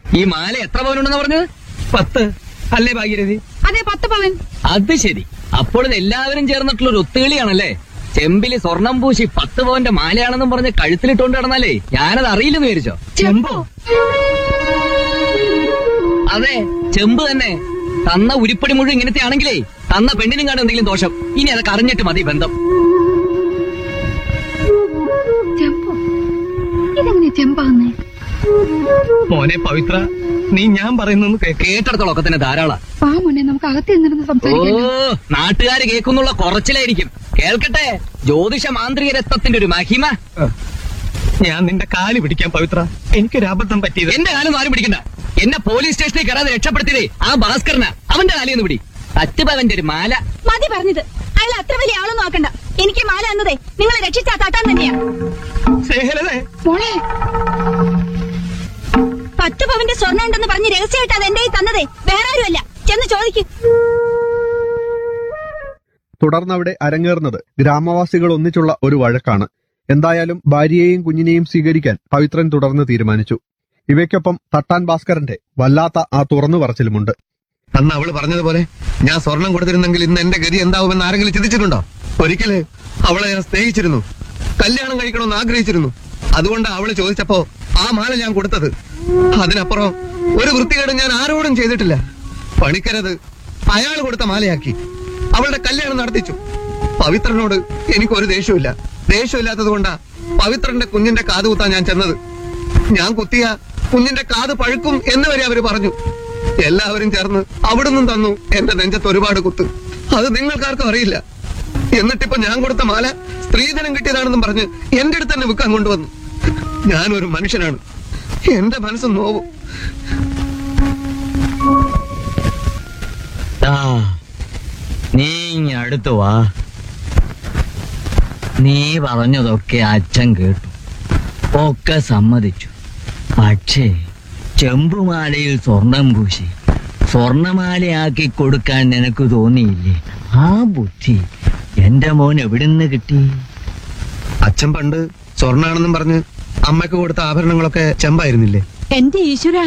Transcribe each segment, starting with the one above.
ഈ മാല എത്ര പവനുണ്ടെന്ന് പറഞ്ഞത് പത്ത് അല്ലേ ഭാഗ്യരഥി അതെ പത്ത് പവൻ അത് ശരി അപ്പോൾ ഇത് എല്ലാവരും ചേർന്നിട്ടുള്ള ഒരു ഒത്തുകളിയാണല്ലേ ചെമ്പില് സ്വർണം പൂശി പത്ത് പവന്റെ മാലയാണെന്നും പറഞ്ഞ് കഴുത്തിലിട്ടുകൊണ്ട് കിടന്നാലേ ഞാനത് അറിയില്ലെന്ന് വിചാരിച്ചോ ചെമ്പോ അതെ ചെമ്പ് തന്നെ തന്ന ഉരുപ്പടി മുഴുവൻ ഇങ്ങനത്തെ ആണെങ്കിലേ തന്ന പെണ്ണിനും കാണും എന്തെങ്കിലും ദോഷം ഇനി അതൊക്കെ അറിഞ്ഞിട്ട് മതി ബന്ധം ചെമ്പോ ഇതെങ്ങനെ ചെമ്പാന്നേ മോനെ പവിത്ര നീ ഞാൻ പറയുന്നൊന്ന് കേക്ക് കേട്ടിടത്തോളം ഒക്കെ തന്നെ ധാരാള വാ മോനെ നമുക്ക് അകത്ത് നിന്നിരുന്ന് ഓ സംസാരിക്കാം നാട്ടുകാര് കേൾക്കുന്നുള്ള കുറച്ചിലായിരിക്കും കേൾക്കട്ടെ ജ്യോതിഷ മാന്ത്രിക രക്തത്തിന്റെ ഒരു മഹിമ ഞാൻ നിന്റെ കാല് പിടിക്കാൻ പവിത്ര എനിക്കൊരു അബദ്ധം പറ്റിയത് എന്റെ കാലം ആരും പിടിക്കണ്ട എന്നെ പോലീസ് സ്റ്റേഷനിൽ കയറാതെ രക്ഷപ്പെടുത്തിയതേ ആ ഭാസ്കരന അവന്റെ കാലിന്ന് പിടി പറ്റുപവന്റെ ഒരു മാല മതി പറഞ്ഞത് അയാൾ അത്ര വലിയ ആളൊന്നും ആക്കണ്ട എനിക്ക് മാല എന്നതേ നിങ്ങളെ രക്ഷിച്ചാ തട്ടാൻ തന്നെയാ സ്നേഹലതേ മോളെ പത്ത് പവന്റെ സ്വർണ്ണം ഉണ്ടെന്ന് പറഞ്ഞ് രഹസ്യമായിട്ട് അത് എന്റെ കയ്യിൽ തന്നതേ വേറെ ആരുമല്ല ചെന്ന് ചോദിക്കും തുടർന്നവിടെ അരങ്ങേറുന്നത് ഗ്രാമവാസികൾ ഒന്നിച്ചുള്ള ഒരു വഴക്കാണ് എന്തായാലും ഭാര്യയെയും കുഞ്ഞിനെയും സ്വീകരിക്കാൻ പവിത്രൻ തുടർന്ന് തീരുമാനിച്ചു ഇവയ്ക്കൊപ്പം തട്ടാൻ ഭാസ്കരന്റെ വല്ലാത്ത ആ തുറന്നു പറച്ചിലുമുണ്ട് അന്ന് അവള് പറഞ്ഞതുപോലെ ഞാൻ സ്വർണം കൊടുത്തിരുന്നെങ്കിൽ ഇന്ന് എന്റെ ഗതി എന്താവുമെന്ന് ആരെങ്കിലും ചിന്തിച്ചിട്ടുണ്ടോ ഒരിക്കല് അവളെ ഞാൻ സ്നേഹിച്ചിരുന്നു കല്യാണം കഴിക്കണമെന്ന് ആഗ്രഹിച്ചിരുന്നു അതുകൊണ്ടാ അവള് ചോദിച്ചപ്പോ ആ മാല ഞാൻ കൊടുത്തത് അതിനപ്പുറം ഒരു വൃത്തികേടും ഞാൻ ആരോടും ചെയ്തിട്ടില്ല പണിക്കരത് അയാൾ കൊടുത്ത മാലയാക്കി അവളുടെ കല്യാണം നടത്തിച്ചു പവിത്രനോട് എനിക്കൊരു ദേഷ്യമില്ല ദേഷ്യമില്ലാത്തത് കൊണ്ടാ പവിത്രന്റെ കുഞ്ഞിന്റെ കാത് കുത്താൻ ഞാൻ ചെന്നത് ഞാൻ കുത്തിയ കുഞ്ഞിന്റെ കാത് പഴുക്കും എന്ന് വരെ അവര് പറഞ്ഞു എല്ലാവരും ചേർന്ന് അവിടുന്ന് തന്നു എന്റെ നെഞ്ചത്ത് ഒരുപാട് കുത്ത് അത് നിങ്ങൾക്കാർക്കും അറിയില്ല എന്നിട്ടിപ്പോ ഞാൻ കൊടുത്ത മാല സ്ത്രീധനം കിട്ടിയതാണെന്നും പറഞ്ഞ് എന്റെ അടുത്ത് തന്നെ വിൽക്കാൻ കൊണ്ടുവന്നു ഞാനൊരു മനുഷ്യനാണ് എന്റെ മനസ്സ് നോവും നീ ഇങ്ങ് അടുത്ത് വാ നീ പറഞ്ഞതൊക്കെ അച്ഛൻ കേട്ടു ഒക്കെ സമ്മതിച്ചു പക്ഷേ ചെമ്പുമാലയിൽ സ്വർണം പൂശി സ്വർണമാലയാക്കി കൊടുക്കാൻ നിനക്ക് തോന്നിയില്ലേ ആ ബുദ്ധി എന്റെ മോൻ എവിടുന്ന് കിട്ടി അച്ഛൻ പണ്ട് സ്വർണ്ണാണെന്നും പറഞ്ഞ് അമ്മയ്ക്ക് കൊടുത്ത ആഭരണങ്ങളൊക്കെ ചെമ്പായിരുന്നില്ലേ എന്റെ ഈശ്വര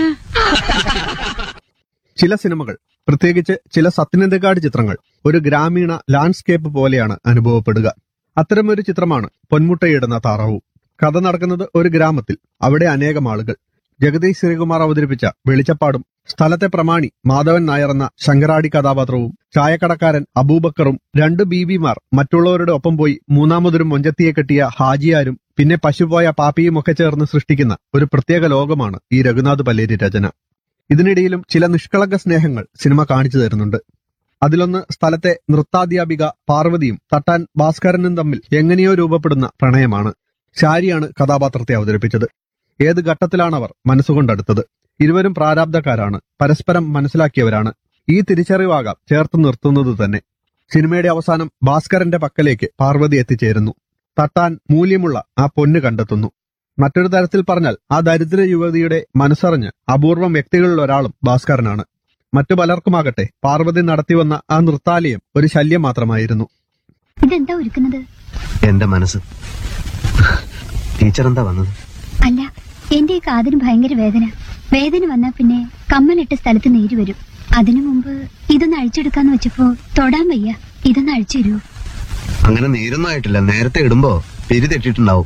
ചില സിനിമകൾ പ്രത്യേകിച്ച് ചില സത്യനന്ദകാട് ചിത്രങ്ങൾ ഒരു ഗ്രാമീണ ലാൻഡ്സ്കേപ്പ് പോലെയാണ് അനുഭവപ്പെടുക അത്തരമൊരു ചിത്രമാണ് പൊന്മുട്ടയിടുന്ന താറാവു കഥ നടക്കുന്നത് ഒരു ഗ്രാമത്തിൽ അവിടെ അനേകം ആളുകൾ ജഗദീഷ് ശ്രീകുമാർ അവതരിപ്പിച്ച വെളിച്ചപ്പാടും സ്ഥലത്തെ പ്രമാണി മാധവൻ നായർ എന്ന ശങ്കരാടി കഥാപാത്രവും ചായക്കടക്കാരൻ അബൂബക്കറും രണ്ട് ബീബിമാർ മറ്റുള്ളവരുടെ ഒപ്പം പോയി മൂന്നാമതൊരു മൊഞ്ചത്തിയെ കെട്ടിയ ഹാജിയാരും പിന്നെ പശുപോയ പാപ്പിയും ഒക്കെ ചേർന്ന് സൃഷ്ടിക്കുന്ന ഒരു പ്രത്യേക ലോകമാണ് ഈ രഘുനാഥ് പല്ലേരി രചന ഇതിനിടയിലും ചില നിഷ്കളങ്ക സ്നേഹങ്ങൾ സിനിമ കാണിച്ചു തരുന്നുണ്ട് അതിലൊന്ന് സ്ഥലത്തെ നൃത്താധ്യാപിക പാർവതിയും തട്ടാൻ ഭാസ്കരനും തമ്മിൽ എങ്ങനെയോ രൂപപ്പെടുന്ന പ്രണയമാണ് ശാരിയാണ് കഥാപാത്രത്തെ അവതരിപ്പിച്ചത് ഏത് ഘട്ടത്തിലാണവർ മനസ്സുകൊണ്ടടുത്തത് ഇരുവരും പ്രാരാബ്ധക്കാരാണ് പരസ്പരം മനസ്സിലാക്കിയവരാണ് ഈ തിരിച്ചറിവാകാം ചേർത്ത് നിർത്തുന്നത് തന്നെ സിനിമയുടെ അവസാനം ഭാസ്കരന്റെ പക്കലേക്ക് പാർവതി എത്തിച്ചേരുന്നു തട്ടാൻ മൂല്യമുള്ള ആ പൊന്ന് കണ്ടെത്തുന്നു മറ്റൊരു തരത്തിൽ പറഞ്ഞാൽ ആ ദരിദ്ര യുവതിയുടെ മനസ്സറിഞ്ഞ് അപൂർവം വ്യക്തികളിൽ ഒരാളും ഭാസ്കരനാണ് മറ്റു പലർക്കുമാകട്ടെ പാർവതി നടത്തിവന്ന ആ നൃത്താലയം ഒരു ശല്യം മാത്രമായിരുന്നു ഇതെന്താ ഒരുക്കുന്നത് എന്റെ മനസ്സ് ടീച്ചർ എന്താ വന്നത് അല്ല എന്റെ ഈ കാതിന് ഭയങ്കര വേദന വേദന വന്നാ പിന്നെ കമ്മലിട്ട സ്ഥലത്ത് നീര് വരും അതിനു മുമ്പ് ഇതൊന്ന് അഴിച്ചെടുക്കാന്ന് വെച്ചപ്പോ തൊടാൻ വയ്യ ഇതൊന്ന് അഴിച്ചു തരുമോ അങ്ങനെ നീരൊന്നും ആയിട്ടില്ല നേരത്തെ ഇടുമ്പോ പിരി തെറ്റിട്ടുണ്ടാവും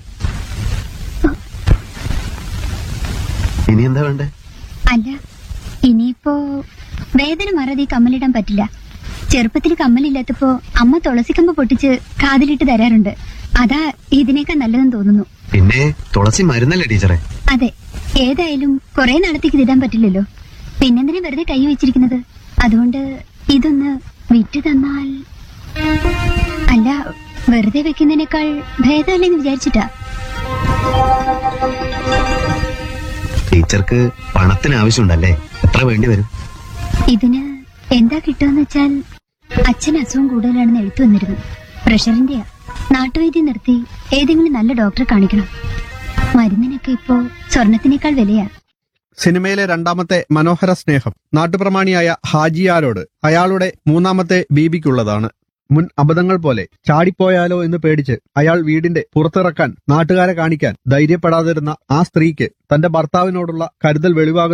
ഇനി എന്താ വേണ്ടേ അല്ല ഇനിയിപ്പോ വേദന മാറാതെ ഈ കമ്മലിടാൻ പറ്റില്ല ചെറുപ്പത്തിൽ കമ്മലില്ലാത്തപ്പോ അമ്മ തുളസിക്കമ്പ് പൊട്ടിച്ച് കാതിലിട്ട് തരാറുണ്ട് അതാ ഇതിനേക്കാൾ നല്ലതെന്ന് തോന്നുന്നു പിന്നെ തുളസി മരുന്നല്ലേ ടീച്ചറെ അതെ ഏതായാലും കുറെ നാളത്തേക്ക് ഇതിടാൻ പറ്റില്ലല്ലോ പിന്നെന്തിനാ വെറുതെ കൈ വെച്ചിരിക്കുന്നത് അതുകൊണ്ട് ഇതൊന്ന് വിറ്റ് തന്നാൽ അല്ല വെറുതെ വെക്കുന്നതിനേക്കാൾ ഭേദമല്ലെന്ന് വിചാരിച്ചിട്ടാ ടീച്ചർക്ക് പണത്തിന് ആവശ്യമുണ്ടല്ലേ എത്ര വേണ്ടി വരും ഇതിന് എന്താ കിട്ടുമെന്ന് വെച്ചാൽ അച്ഛൻ അസുഖം കൂടുതലാണെന്ന് എഴുത്തു വന്നിരുന്നു പ്രഷറിന്റെയാ നാട്ടുവൈദ്യം നിർത്തി ഏതെങ്കിലും നല്ല ഡോക്ടറെ കാണിക്കണം മരുന്നിനൊക്കെ ഇപ്പോ സ്വർണത്തിനേക്കാൾ വിലയാ സിനിമയിലെ രണ്ടാമത്തെ മനോഹര സ്നേഹം നാട്ടുപ്രമാണിയായ ഹാജിയാരോട് അയാളുടെ മൂന്നാമത്തെ ബീബിക്കുള്ളതാണ് മുൻ അബദ്ധങ്ങൾ പോലെ ചാടിപ്പോയാലോ എന്ന് പേടിച്ച് അയാൾ വീടിന്റെ പുറത്തിറക്കാൻ നാട്ടുകാരെ കാണിക്കാൻ ധൈര്യപ്പെടാതിരുന്ന ആ സ്ത്രീക്ക് തന്റെ ഭർത്താവിനോടുള്ള കരുതൽ വെളിവാകുന്ന